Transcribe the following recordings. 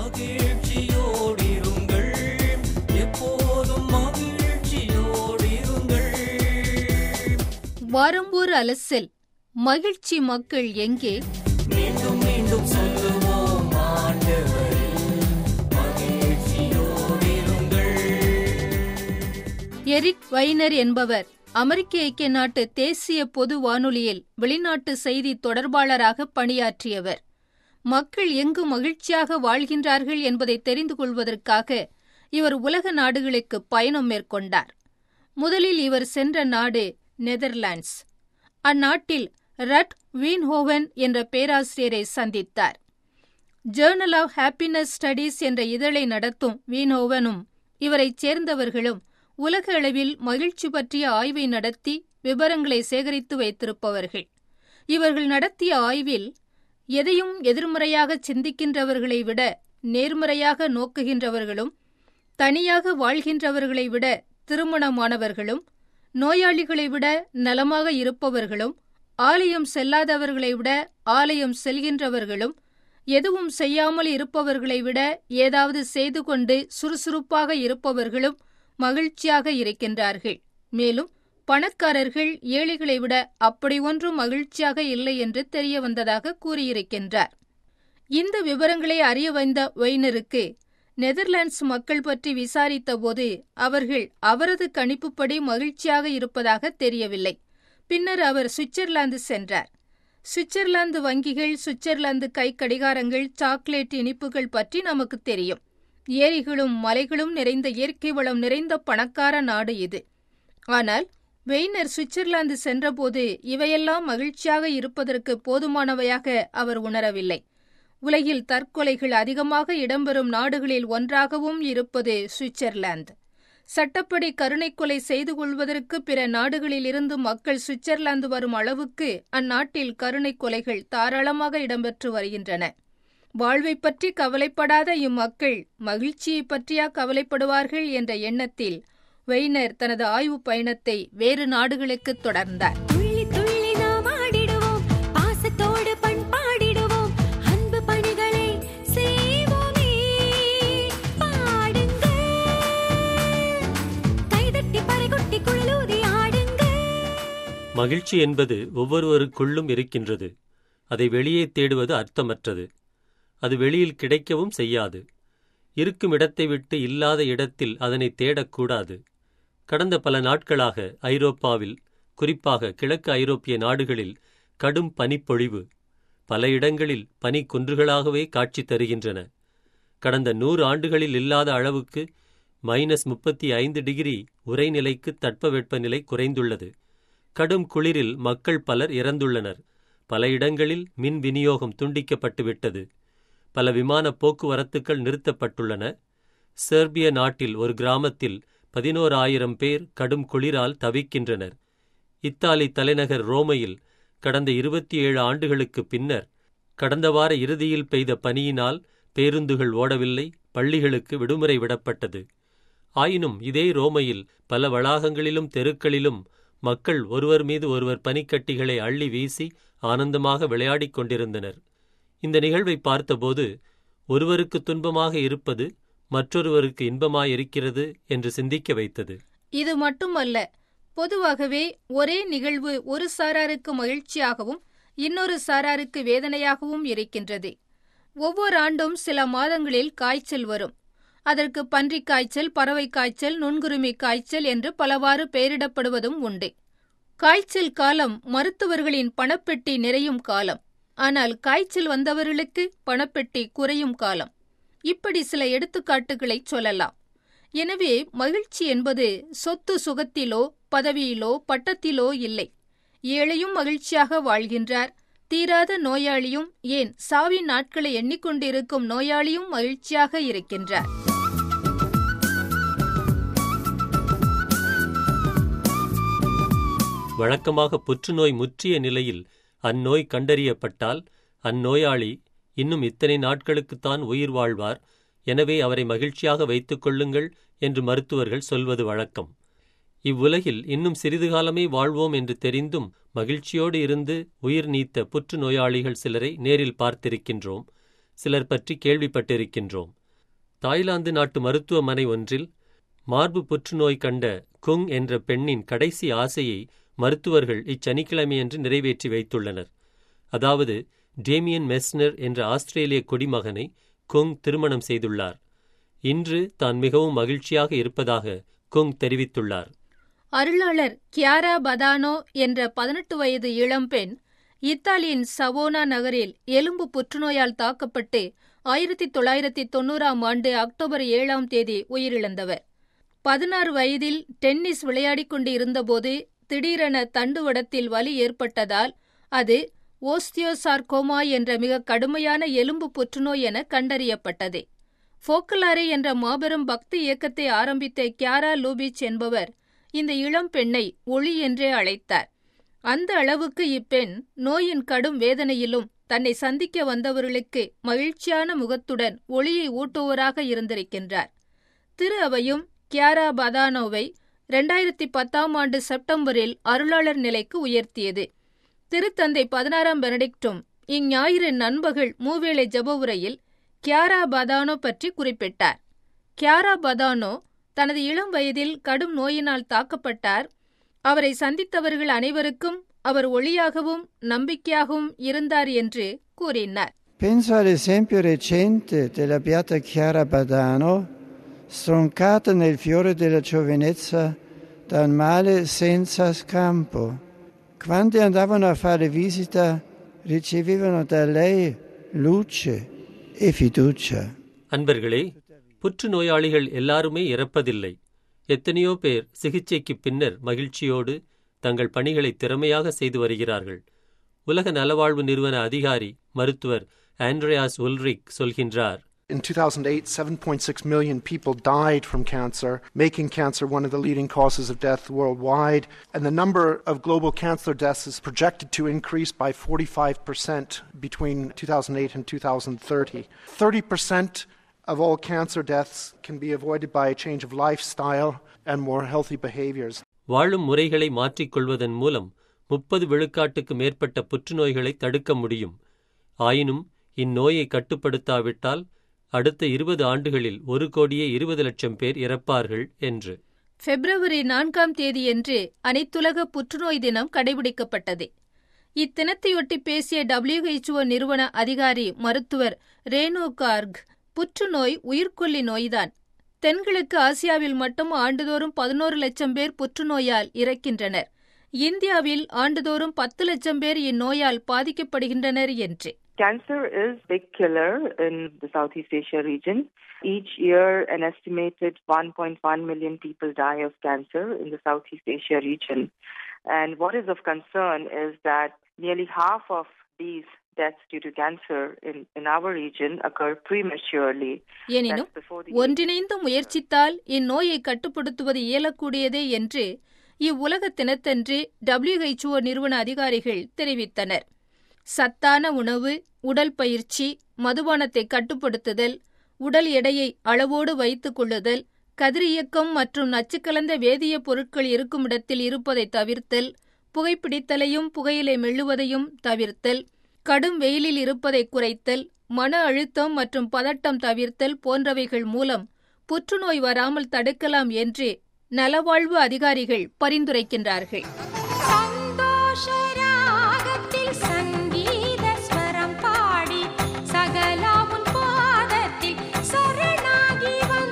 மகிழ்ச்சியோடிருங்கள் எப்போதும் மகிழ்ச்சியோடிருங்கள் வாரம்பூர் அலசல் மகிழ்ச்சி மக்கள் எங்கே மீண்டும் மீண்டும் சொல்லுவோம் ஆண்டவரில் மகிழ்ச்சியோடிருங்கள் எரிக் வைனர் என்பவர் அமெரிக்க ஐக்கிய நாட்டு தேசிய பொது வானொலியில் வெளிநாட்டு செய்தி தொடர்பாளராக பணியாற்றியவர் மக்கள் எங்கு மகிழ்ச்சியாக வாழ்கின்றார்கள் என்பதை தெரிந்து கொள்வதற்காக இவர் உலக நாடுகளுக்கு பயணம் மேற்கொண்டார் முதலில் இவர் சென்ற நாடு நெதர்லாண்ட்ஸ் அந்நாட்டில் ரட் வீன்ஹோவன் என்ற பேராசிரியரை சந்தித்தார் ஜேர்னல் ஆஃப் ஹாப்பினஸ் ஸ்டடீஸ் என்ற இதழை நடத்தும் வீன்ஹோவனும் இவரைச் சேர்ந்தவர்களும் உலக அளவில் மகிழ்ச்சி பற்றிய ஆய்வை நடத்தி விவரங்களை சேகரித்து வைத்திருப்பவர்கள் இவர்கள் நடத்திய ஆய்வில் எதையும் எதிர்மறையாக சிந்திக்கின்றவர்களை விட நேர்மறையாக நோக்குகின்றவர்களும் தனியாக வாழ்கின்றவர்களை விட திருமணமானவர்களும் நோயாளிகளை விட நலமாக இருப்பவர்களும் ஆலயம் செல்லாதவர்களை விட ஆலயம் செல்கின்றவர்களும் எதுவும் செய்யாமல் இருப்பவர்களை விட ஏதாவது செய்து கொண்டு சுறுசுறுப்பாக இருப்பவர்களும் மகிழ்ச்சியாக இருக்கின்றார்கள் மேலும் பணக்காரர்கள் ஏழைகளை விட அப்படி ஒன்றும் மகிழ்ச்சியாக இல்லை என்று தெரிய வந்ததாக கூறியிருக்கின்றார் இந்த விவரங்களை அறிய வந்த வைனருக்கு நெதர்லாண்ட்ஸ் மக்கள் பற்றி விசாரித்தபோது அவர்கள் அவரது கணிப்புப்படி மகிழ்ச்சியாக இருப்பதாக தெரியவில்லை பின்னர் அவர் சுவிட்சர்லாந்து சென்றார் சுவிட்சர்லாந்து வங்கிகள் சுவிட்சர்லாந்து கை கடிகாரங்கள் சாக்லேட் இனிப்புகள் பற்றி நமக்கு தெரியும் ஏரிகளும் மலைகளும் நிறைந்த இயற்கை வளம் நிறைந்த பணக்கார நாடு இது ஆனால் வெய்னர் சுவிட்சர்லாந்து சென்றபோது இவையெல்லாம் மகிழ்ச்சியாக இருப்பதற்கு போதுமானவையாக அவர் உணரவில்லை உலகில் தற்கொலைகள் அதிகமாக இடம்பெறும் நாடுகளில் ஒன்றாகவும் இருப்பது சுவிட்சர்லாந்து சட்டப்படி கருணை கொலை செய்து கொள்வதற்கு பிற நாடுகளில் இருந்து மக்கள் சுவிட்சர்லாந்து வரும் அளவுக்கு அந்நாட்டில் கருணை கொலைகள் தாராளமாக இடம்பெற்று வருகின்றன வாழ்வை பற்றி கவலைப்படாத இம்மக்கள் மகிழ்ச்சியை பற்றியா கவலைப்படுவார்கள் என்ற எண்ணத்தில் வெய்னர் தனது ஆய்வு பயணத்தை வேறு நாடுகளுக்கு தொடர்ந்தார் துள்ளி துள்ளி நாம் ஆடிடுவோம் பாசத்தோடு பண்பாடிடுவோம் அன்பு பணிகளை செய்வோமே பாடுங்கள் கைதட்டி பறைகொட்டி குழலூதி ஆடுங்கள் மகிழ்ச்சி என்பது ஒவ்வொருவருக்குள்ளும் இருக்கின்றது அதை வெளியே தேடுவது அர்த்தமற்றது அது வெளியில் கிடைக்கவும் செய்யாது இருக்கும் இடத்தை விட்டு இல்லாத இடத்தில் அதனை தேடக்கூடாது கடந்த பல நாட்களாக ஐரோப்பாவில் குறிப்பாக கிழக்கு ஐரோப்பிய நாடுகளில் கடும் பனிப்பொழிவு பல இடங்களில் பனி குன்றுகளாகவே காட்சி தருகின்றன கடந்த நூறு ஆண்டுகளில் இல்லாத அளவுக்கு மைனஸ் முப்பத்தி ஐந்து டிகிரி உறைநிலைக்கு தட்பவெப்பநிலை குறைந்துள்ளது கடும் குளிரில் மக்கள் பலர் இறந்துள்ளனர் பல இடங்களில் மின் விநியோகம் துண்டிக்கப்பட்டுவிட்டது பல விமான போக்குவரத்துக்கள் நிறுத்தப்பட்டுள்ளன செர்பிய நாட்டில் ஒரு கிராமத்தில் பதினோரு ஆயிரம் பேர் கடும் குளிரால் தவிக்கின்றனர் இத்தாலி தலைநகர் ரோமையில் கடந்த இருபத்தி ஏழு ஆண்டுகளுக்கு பின்னர் கடந்த வார இறுதியில் பெய்த பனியினால் பேருந்துகள் ஓடவில்லை பள்ளிகளுக்கு விடுமுறை விடப்பட்டது ஆயினும் இதே ரோமையில் பல வளாகங்களிலும் தெருக்களிலும் மக்கள் ஒருவர் மீது ஒருவர் பனிக்கட்டிகளை அள்ளி வீசி ஆனந்தமாக விளையாடிக் கொண்டிருந்தனர் இந்த நிகழ்வை பார்த்தபோது ஒருவருக்கு துன்பமாக இருப்பது மற்றொருவருக்கு இன்பமாயிருக்கிறது என்று சிந்திக்க வைத்தது இது மட்டுமல்ல பொதுவாகவே ஒரே நிகழ்வு ஒரு சாராருக்கு மகிழ்ச்சியாகவும் இன்னொரு சாராருக்கு வேதனையாகவும் இருக்கின்றது ஒவ்வொரு ஆண்டும் சில மாதங்களில் காய்ச்சல் வரும் அதற்கு பன்றிக் காய்ச்சல் பறவை காய்ச்சல் நுண்குருமி காய்ச்சல் என்று பலவாறு பெயரிடப்படுவதும் உண்டு காய்ச்சல் காலம் மருத்துவர்களின் பணப்பெட்டி நிறையும் காலம் ஆனால் காய்ச்சல் வந்தவர்களுக்கு பணப்பெட்டி குறையும் காலம் இப்படி சில எடுத்துக்காட்டுகளை சொல்லலாம் எனவே மகிழ்ச்சி என்பது சொத்து சுகத்திலோ பதவியிலோ பட்டத்திலோ இல்லை ஏழையும் மகிழ்ச்சியாக வாழ்கின்றார் தீராத நோயாளியும் ஏன் சாவின் நாட்களை எண்ணிக்கொண்டிருக்கும் நோயாளியும் மகிழ்ச்சியாக இருக்கின்றார் வழக்கமாக புற்றுநோய் முற்றிய நிலையில் அந்நோய் கண்டறியப்பட்டால் அந்நோயாளி இன்னும் இத்தனை நாட்களுக்குத்தான் உயிர் வாழ்வார் எனவே அவரை மகிழ்ச்சியாக வைத்துக் கொள்ளுங்கள் என்று மருத்துவர்கள் சொல்வது வழக்கம் இவ்வுலகில் இன்னும் சிறிது காலமே வாழ்வோம் என்று தெரிந்தும் மகிழ்ச்சியோடு இருந்து உயிர் நீத்த புற்றுநோயாளிகள் சிலரை நேரில் பார்த்திருக்கின்றோம் சிலர் பற்றி கேள்விப்பட்டிருக்கின்றோம் தாய்லாந்து நாட்டு மருத்துவமனை ஒன்றில் மார்பு புற்றுநோய் கண்ட குங் என்ற பெண்ணின் கடைசி ஆசையை மருத்துவர்கள் இச்சனிக்கிழமையன்று நிறைவேற்றி வைத்துள்ளனர் அதாவது டேமியன் மெஸ்னர் என்ற ஆஸ்திரேலிய குடிமகனை குங் திருமணம் செய்துள்ளார் இன்று தான் மிகவும் மகிழ்ச்சியாக இருப்பதாக குங் தெரிவித்துள்ளார் அருளாளர் கியாரா பதானோ என்ற பதினெட்டு வயது இளம்பெண் இத்தாலியின் சவோனா நகரில் எலும்பு புற்றுநோயால் தாக்கப்பட்டு ஆயிரத்தி தொள்ளாயிரத்தி தொண்ணூறாம் ஆண்டு அக்டோபர் ஏழாம் தேதி உயிரிழந்தவர் பதினாறு வயதில் டென்னிஸ் விளையாடிக் கொண்டு இருந்தபோது திடீரென தண்டுவடத்தில் வலி ஏற்பட்டதால் அது ஓஸ்தியோசார்கோமா என்ற மிக கடுமையான எலும்பு புற்றுநோய் என கண்டறியப்பட்டது ஃபோக்கலாரே என்ற மாபெரும் பக்தி இயக்கத்தை ஆரம்பித்த கியாரா லூபிச் என்பவர் இந்த இளம் பெண்ணை ஒளி என்றே அழைத்தார் அந்த அளவுக்கு இப்பெண் நோயின் கடும் வேதனையிலும் தன்னை சந்திக்க வந்தவர்களுக்கு மகிழ்ச்சியான முகத்துடன் ஒளியை ஊட்டுவோராக இருந்திருக்கின்றார் திரு அவையும் கியாரா பதானோவை இரண்டாயிரத்தி பத்தாம் ஆண்டு செப்டம்பரில் அருளாளர் நிலைக்கு உயர்த்தியது திருத்தந்தை பதினாறாம் பெனடிக்டும் இஞ்ஞாயிறு நண்பகல் மூவேளை ஜப உரையில் கியாரா பதானோ பற்றி குறிப்பிட்டார் கியாரா பதானோ தனது இளம் வயதில் கடும் நோயினால் தாக்கப்பட்டார் அவரை சந்தித்தவர்கள் அனைவருக்கும் அவர் ஒளியாகவும் நம்பிக்கையாகவும் இருந்தார் என்று கூறினார் Penso all'esempio recente della beata Chiara Badano, stroncata nel fiore della giovinezza da un male senza scampo. Quando andavano a fare visita ricevevano da lei luce e fiducia. அன்பர்களே புற்றுநோயாளிகள் எல்லாருமே இறப்பதில்லை எத்தனையோ பேர் சிகிச்சைக்குப் பின்னர் மகிழ்ச்சியோடு தங்கள் பணிகளை திறமையாக செய்து வருகிறார்கள் உலக நலவாழ்வு நிறுவன அதிகாரி மருத்துவர் ஆண்ட்ரியாஸ் உல்ரிக் சொல்கின்றார் In 2008, 7.6 million people died from cancer, making cancer one of the leading causes of death worldwide. And the number of global cancer deaths is projected to increase by 45% between 2008 and 2030. 30% of all cancer deaths can be avoided by a change of lifestyle and more healthy behaviors. வாழும் முறைகளை மாற்றிக்கொள்வதன் மூலம் முப்பது விழுக்காட்டுக்கு மேற்பட்ட புற்றுநோய்களை தடுக்க முடியும் ஆயினும் இந்நோயை கட்டுப்படுத்தாவிட்டால் அடுத்த இருபது ஆண்டுகளில் ஒரு கோடியே இருபது லட்சம் பேர் இறப்பார்கள் என்று பிப்ரவரி நான்காம் தேதியன்று அனைத்துலக புற்றுநோய் தினம் கடைபிடிக்கப்பட்டது இத்தினத்தையொட்டி பேசிய WHO நிறுவன அதிகாரி மருத்துவர் ரேனோ கார்க் புற்றுநோய் உயிர்கொல்லி நோய்தான் தென்கிழக்கு ஆசியாவில் மட்டும் ஆண்டுதோறும் பதினோரு லட்சம் பேர் புற்றுநோயால் இறக்கின்றனர் இந்தியாவில் ஆண்டுதோறும் பத்து லட்சம் பேர் இந்நோயால் பாதிக்கப்படுகின்றனர் என்று Cancer is big killer in the Southeast Asia region. Each year, an estimated 1.1 million people die of cancer in the Southeast Asia region. And what is of concern is that nearly half of these deaths due to cancer in, in our region occur prematurely. எனினும் That's before the ஒன்றிணைந்து முயற்சித்தால் இந்நோயை கட்டுப்படுத்துவது இயலக்கூடியதே என்று இவ்வுலக தினத்தன்று WHO நிறுவன அதிகாரிகள் தெரிவித்தனர் சத்தான உணவு உடல் பயிற்சி மதுபானத்தை கட்டுப்படுத்துதல் உடல் எடையை அளவோடு வைத்துக் கொள்ளுதல் கதிரியக்கம் மற்றும் நச்சுக்கலந்த வேதியப் பொருட்கள் இருக்கும் இடத்தில் இருப்பதை தவிர்த்தல் புகைப்பிடித்தலையும் புகையிலை மெல்லுவதையும் தவிர்த்தல் கடும் வெயிலில் இருப்பதை குறைத்தல் மன அழுத்தம் மற்றும் பதட்டம் தவிர்த்தல் போன்றவைகள் மூலம் புற்றுநோய் வராமல் தடுக்கலாம் என்று நலவாழ்வு அதிகாரிகள் பரிந்துரைக்கின்றார்கள் சந்தோஷ ராகத்தில் சங்கீத ஸ்வரம் பாடி சகலாமுன் பாதத்தில் சரணாகி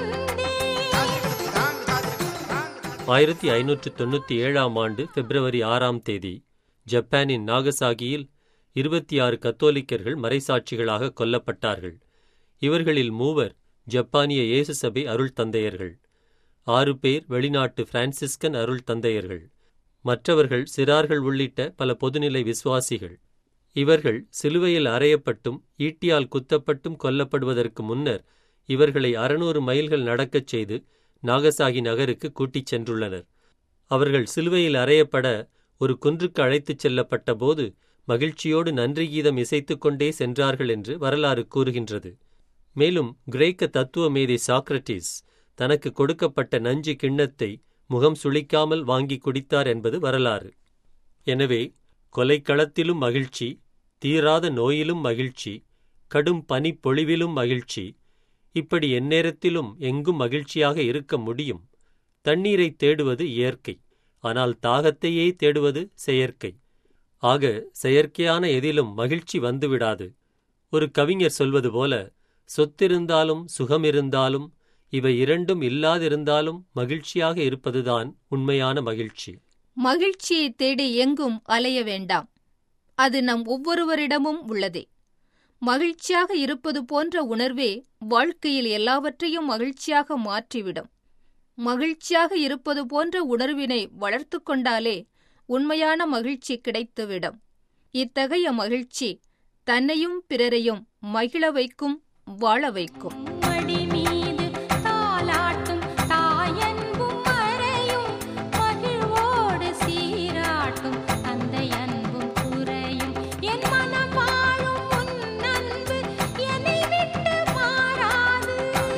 வந்தேன் ஆயிரத்தி ஐநூற்று தொண்ணூற்றி ஏழாம் ஆண்டு பிப்ரவரி ஆறாம் தேதி ஜப்பானின் நாகசாகியில் இருபத்தி ஆறு கத்தோலிக்கர்கள் மறைசாட்சிகளாக கொல்லப்பட்டார்கள் இவர்களில் மூவர் ஜப்பானிய இயேசு சபை அருள் தந்தையர்கள் ஆறு பேர் வெளிநாட்டு பிரான்சிஸ்கன் அருள் தந்தையர்கள் மற்றவர்கள் சிறார்கள் உள்ளிட்ட பல பொதுநிலை விசுவாசிகள் இவர்கள் சிலுவையில் அறையப்பட்டும் ஈட்டியால் குத்தப்பட்டும் கொல்லப்படுவதற்கு முன்னர் இவர்களை அறுநூறு மைல்கள் நடக்கச் செய்து நாகசாகி நகருக்கு கூட்டிச் சென்றுள்ளனர் அவர்கள் சிலுவையில் அறையப்பட ஒரு குன்றுக்கு அழைத்துச் செல்லப்பட்ட போது மகிழ்ச்சியோடு நன்றி கீதம் இசைத்துக் கொண்டே சென்றார்கள் என்று வரலாறு கூறுகின்றது மேலும் கிரேக்க தத்துவ மேதை சாக்ரட்டிஸ் தனக்கு கொடுக்கப்பட்ட நஞ்சு கிண்ணத்தை முகம் சுளிக்காமல் வாங்கி குடித்தார் என்பது வரலாறு எனவே கொலைக்களத்திலும் மகிழ்ச்சி தீராத நோயிலும் மகிழ்ச்சி கடும் பனிப்பொழிவிலும் மகிழ்ச்சி இப்படி எந்நேரத்திலும் எங்கும் மகிழ்ச்சியாக இருக்க முடியும் தண்ணீரை தேடுவது இயற்கை ஆனால் தாகத்தையே தேடுவது செயற்கை ஆக செயற்கையான எதிலும் மகிழ்ச்சி வந்துவிடாது ஒரு கவிஞர் சொல்வது போல சொத்திருந்தாலும் சுகமிருந்தாலும் இவை இரண்டும் இல்லாதிருந்தாலும் மகிழ்ச்சியாக இருப்பதுதான் உண்மையான மகிழ்ச்சி மகிழ்ச்சியை தேடி எங்கும் அலைய வேண்டாம் அது நம் ஒவ்வொருவரிடமும் உள்ளதே மகிழ்ச்சியாக இருப்பது போன்ற உணர்வே வாழ்க்கையில் எல்லாவற்றையும் மகிழ்ச்சியாக மாற்றிவிடும் மகிழ்ச்சியாக இருப்பது போன்ற உணர்வினை வளர்த்து கொண்டாலே உண்மையான மகிழ்ச்சி கிடைத்துவிடும் இத்தகைய மகிழ்ச்சி தன்னையும் பிறரையும் மகிழ வைக்கும் வாழ வைக்கும் மடி மீது தாலாட்டும் தாயன்பும் மறையும் மகிழ்வோடு சீராட்டும் தந்தை அன்பும் குறையும் என் மனம் வாழும் உன் அன்பு என்னை விட்டு மாறாது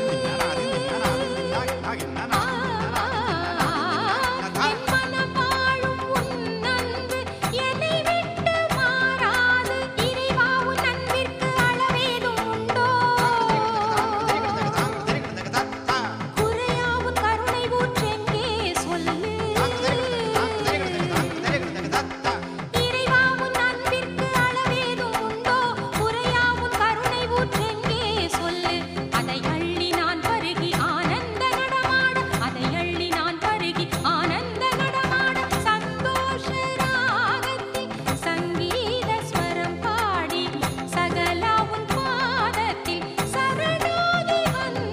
என் மனம் வாழும் உன் அன்பு என்னை விட்டு மாறாது இறைவா உன் அன்பிற்கு அளவேதும் உண்டோ குறையாவும் கருணை ஊற்றெங்கே சொல்லு இறைவா உன் அன்பிற்கு அளவேதும் உண்டோ குறையாவும் கருணை ஊற்றெங்கே சொல்லு அதை அள்ளி நான் பருகி ஆனந்த நடமாட அதை அள்ளி நான் பருகி ஆனந்த நடமாட சந்தோஷ ராகத்தில் சங்கீத ஸ்வரம் பாடி சகலா உன் பாதத்தில் சரணாகி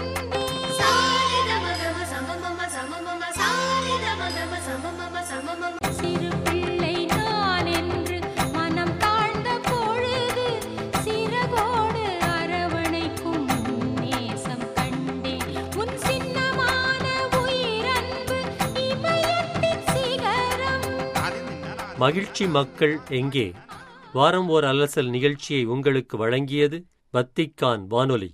வந்தேன் சிறு பிள்ளை நான் என்று மனம் தாழ்ந்த பொழுது சிறகோடு அரவணைக்கும் நேசம் கண்டேன் உன் சின்னமான உயிரன்பு இமயத்தின் சிகரம் மகிழ்ச்சி மக்கள் எங்கே வாரம் ஓர் அலசல் நிகழ்ச்சியை உங்களுக்கு வழங்கியது வத்திக்கான் வானொலி